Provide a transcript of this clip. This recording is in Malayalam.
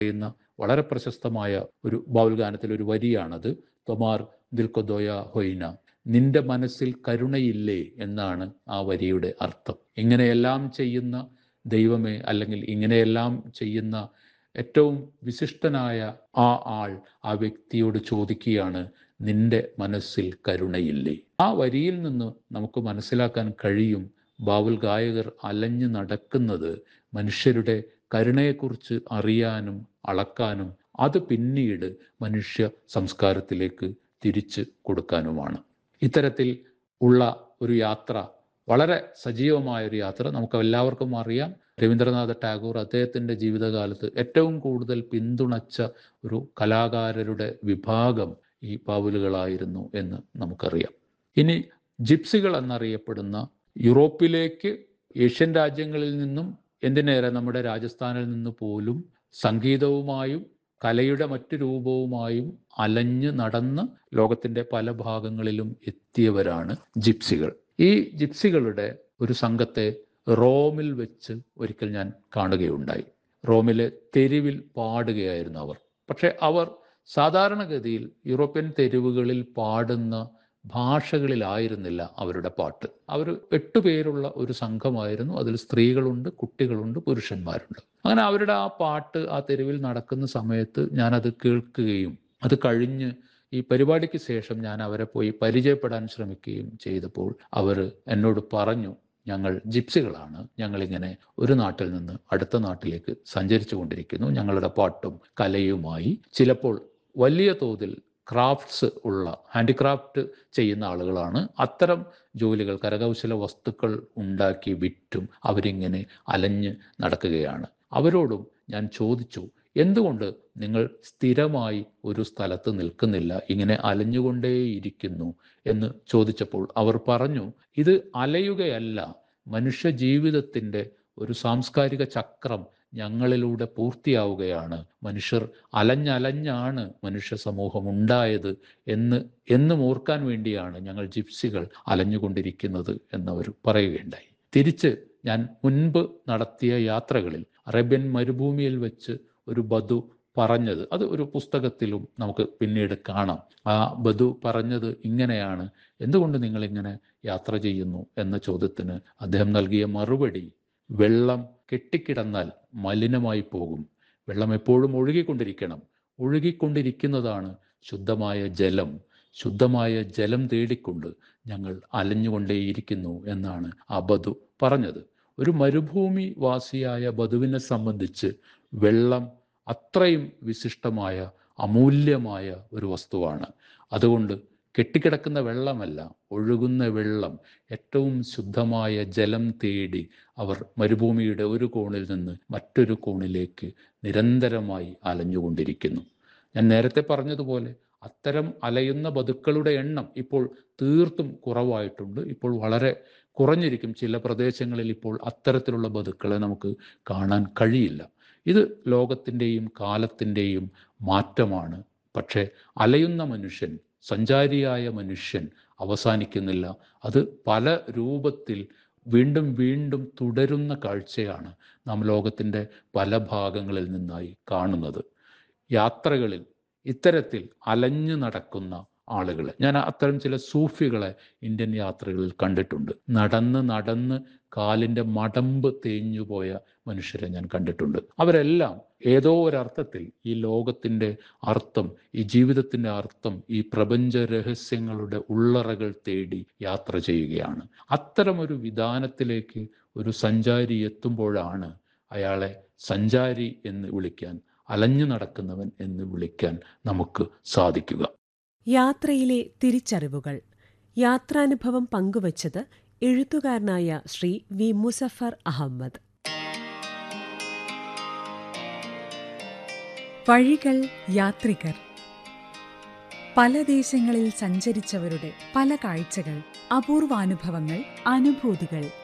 പറയുന്ന വളരെ പ്രശസ്തമായ ഒരു ബാവുൽ ഗാനത്തിലെ ഒരു വരിയാണത് തൊമാർ ദിൽക്കൊദോയ ഹൊയ്ന നിന്റെ മനസ്സിൽ കരുണയില്ലേ എന്നാണ് ആ വരിയുടെ അർത്ഥം ഇങ്ങനെയെല്ലാം ചെയ്യുന്ന ദൈവമേ അല്ലെങ്കിൽ ഇങ്ങനെയെല്ലാം ചെയ്യുന്ന ഏറ്റവും വിശിഷ്ടനായ ആ ആൾ ആ വ്യക്തിയോട് ചോദിക്കുകയാണ് നിന്റെ മനസ്സിൽ കരുണയില്ലേ ആ വരിയിൽ നിന്ന് നമുക്ക് മനസ്സിലാക്കാൻ കഴിയും ബാവുൽ ഗായകർ അലഞ്ഞു നടക്കുന്നത് മനുഷ്യരുടെ കരുണയെക്കുറിച്ച് അറിയാനും അളക്കാനും അത് പിന്നീട് മനുഷ്യ സംസ്കാരത്തിലേക്ക് തിരിച്ചു കൊടുക്കാനുമാണ് ഇത്തരത്തിൽ ഉള്ള ഒരു യാത്ര വളരെ സജീവമായ ഒരു യാത്ര നമുക്ക് എല്ലാവർക്കും അറിയാം രവീന്ദ്രനാഥ ടാഗോർ അദ്ദേഹത്തിൻ്റെ ജീവിതകാലത്ത് ഏറ്റവും കൂടുതൽ പിന്തുണച്ച ഒരു കലാകാരരുടെ വിഭാഗം ഈ പാവലുകളായിരുന്നു എന്ന് നമുക്കറിയാം ഇനി ജിപ്സികൾ എന്നറിയപ്പെടുന്ന യൂറോപ്പിലേക്ക് ഏഷ്യൻ രാജ്യങ്ങളിൽ നിന്നും എന്തിനേറെ നമ്മുടെ രാജസ്ഥാനിൽ നിന്ന് പോലും സംഗീതവുമായും കലയുടെ മറ്റു രൂപവുമായും അലഞ്ഞ് നടന്ന് ലോകത്തിന്റെ പല ഭാഗങ്ങളിലും എത്തിയവരാണ് ജിപ്സികൾ ഈ ജിപ്സികളുടെ ഒരു സംഘത്തെ റോമിൽ വെച്ച് ഒരിക്കൽ ഞാൻ കാണുകയുണ്ടായി റോമിലെ തെരുവിൽ പാടുകയായിരുന്നു അവർ പക്ഷെ അവർ സാധാരണഗതിയിൽ യൂറോപ്യൻ തെരുവുകളിൽ പാടുന്ന ഭാഷകളിലായിരുന്നില്ല അവരുടെ പാട്ട് അവർ എട്ട് പേരുള്ള ഒരു സംഘമായിരുന്നു അതിൽ സ്ത്രീകളുണ്ട് കുട്ടികളുണ്ട് പുരുഷന്മാരുണ്ട് അങ്ങനെ അവരുടെ ആ പാട്ട് ആ തെരുവിൽ നടക്കുന്ന സമയത്ത് ഞാനത് കേൾക്കുകയും അത് കഴിഞ്ഞ് ഈ പരിപാടിക്ക് ശേഷം ഞാൻ അവരെ പോയി പരിചയപ്പെടാൻ ശ്രമിക്കുകയും ചെയ്തപ്പോൾ അവർ എന്നോട് പറഞ്ഞു ഞങ്ങൾ ജിപ്സികളാണ് ഞങ്ങളിങ്ങനെ ഒരു നാട്ടിൽ നിന്ന് അടുത്ത നാട്ടിലേക്ക് സഞ്ചരിച്ചു കൊണ്ടിരിക്കുന്നു ഞങ്ങളുടെ പാട്ടും കലയുമായി ചിലപ്പോൾ വലിയ തോതിൽ ക്രാഫ്റ്റ്സ് ഉള്ള ഹാൻഡിക്രാഫ്റ്റ് ചെയ്യുന്ന ആളുകളാണ് അത്തരം ജോലികൾ കരകൗശല വസ്തുക്കൾ ഉണ്ടാക്കി വിറ്റും അവരിങ്ങനെ അലഞ്ഞ് നടക്കുകയാണ് അവരോടും ഞാൻ ചോദിച്ചു എന്തുകൊണ്ട് നിങ്ങൾ സ്ഥിരമായി ഒരു സ്ഥലത്ത് നിൽക്കുന്നില്ല ഇങ്ങനെ അലഞ്ഞുകൊണ്ടേയിരിക്കുന്നു എന്ന് ചോദിച്ചപ്പോൾ അവർ പറഞ്ഞു ഇത് അലയുകയല്ല മനുഷ്യ ജീവിതത്തിൻ്റെ ഒരു സാംസ്കാരിക ചക്രം ഞങ്ങളിലൂടെ പൂർത്തിയാവുകയാണ് മനുഷ്യർ അലഞ്ഞലഞ്ഞാണ് മനുഷ്യ സമൂഹം ഉണ്ടായത് എന്ന് എന്നും ഓർക്കാൻ വേണ്ടിയാണ് ഞങ്ങൾ ജിപ്സികൾ അലഞ്ഞുകൊണ്ടിരിക്കുന്നത് എന്നവർ പറയുകയുണ്ടായി തിരിച്ച് ഞാൻ മുൻപ് നടത്തിയ യാത്രകളിൽ അറേബ്യൻ മരുഭൂമിയിൽ വെച്ച് ഒരു ബധു പറഞ്ഞത് അത് ഒരു പുസ്തകത്തിലും നമുക്ക് പിന്നീട് കാണാം ആ ബധു പറഞ്ഞത് ഇങ്ങനെയാണ് എന്തുകൊണ്ട് നിങ്ങൾ ഇങ്ങനെ യാത്ര ചെയ്യുന്നു എന്ന ചോദ്യത്തിന് അദ്ദേഹം നൽകിയ മറുപടി വെള്ളം കെട്ടിക്കിടന്നാൽ മലിനമായി പോകും വെള്ളം എപ്പോഴും ഒഴുകിക്കൊണ്ടിരിക്കണം ഒഴുകിക്കൊണ്ടിരിക്കുന്നതാണ് ശുദ്ധമായ ജലം ശുദ്ധമായ ജലം തേടിക്കൊണ്ട് ഞങ്ങൾ അലഞ്ഞുകൊണ്ടേയിരിക്കുന്നു എന്നാണ് ആ ബധു പറഞ്ഞത് ഒരു മരുഭൂമി വാസിയായ ബധുവിനെ സംബന്ധിച്ച് വെള്ളം അത്രയും വിശിഷ്ടമായ അമൂല്യമായ ഒരു വസ്തുവാണ് അതുകൊണ്ട് കെട്ടിക്കിടക്കുന്ന വെള്ളമല്ല ഒഴുകുന്ന വെള്ളം ഏറ്റവും ശുദ്ധമായ ജലം തേടി അവർ മരുഭൂമിയുടെ ഒരു കോണിൽ നിന്ന് മറ്റൊരു കോണിലേക്ക് നിരന്തരമായി അലഞ്ഞുകൊണ്ടിരിക്കുന്നു ഞാൻ നേരത്തെ പറഞ്ഞതുപോലെ അത്തരം അലയുന്ന ബതുക്കളുടെ എണ്ണം ഇപ്പോൾ തീർത്തും കുറവായിട്ടുണ്ട് ഇപ്പോൾ വളരെ കുറഞ്ഞിരിക്കും ചില പ്രദേശങ്ങളിൽ ഇപ്പോൾ അത്തരത്തിലുള്ള ബതുക്കളെ നമുക്ക് കാണാൻ കഴിയില്ല ഇത് ലോകത്തിൻ്റെയും കാലത്തിൻ്റെയും മാറ്റമാണ് പക്ഷേ അലയുന്ന മനുഷ്യൻ സഞ്ചാരിയായ മനുഷ്യൻ അവസാനിക്കുന്നില്ല അത് പല രൂപത്തിൽ വീണ്ടും വീണ്ടും തുടരുന്ന കാഴ്ചയാണ് നാം ലോകത്തിൻ്റെ പല ഭാഗങ്ങളിൽ നിന്നായി കാണുന്നത് യാത്രകളിൽ ഇത്തരത്തിൽ അലഞ്ഞു നടക്കുന്ന ആളുകളെ ഞാൻ അത്തരം ചില സൂഫികളെ ഇന്ത്യൻ യാത്രകളിൽ കണ്ടിട്ടുണ്ട് നടന്ന് നടന്ന് കാലിൻ്റെ മടമ്പ് തേഞ്ഞുപോയ മനുഷ്യരെ ഞാൻ കണ്ടിട്ടുണ്ട് അവരെല്ലാം ഏതോ ഒരർത്ഥത്തിൽ ഈ ലോകത്തിൻ്റെ അർത്ഥം ഈ ജീവിതത്തിൻ്റെ അർത്ഥം ഈ പ്രപഞ്ച രഹസ്യങ്ങളുടെ ഉള്ളറകൾ തേടി യാത്ര ചെയ്യുകയാണ് അത്തരമൊരു വിധാനത്തിലേക്ക് ഒരു സഞ്ചാരി എത്തുമ്പോഴാണ് അയാളെ സഞ്ചാരി എന്ന് വിളിക്കാൻ അലഞ്ഞു നടക്കുന്നവൻ എന്ന് വിളിക്കാൻ നമുക്ക് സാധിക്കുക യാത്രയിലെ തിരിച്ചറിവുകൾ യാത്രാനുഭവം പങ്കുവച്ചത് എഴുത്തുകാരനായ ശ്രീ വി മുസഫർ അഹമ്മദ് വഴികൾ യാത്രികർ പല ദേശങ്ങളിൽ സഞ്ചരിച്ചവരുടെ പല കാഴ്ചകൾ അപൂർവാനുഭവങ്ങൾ അനുഭൂതികൾ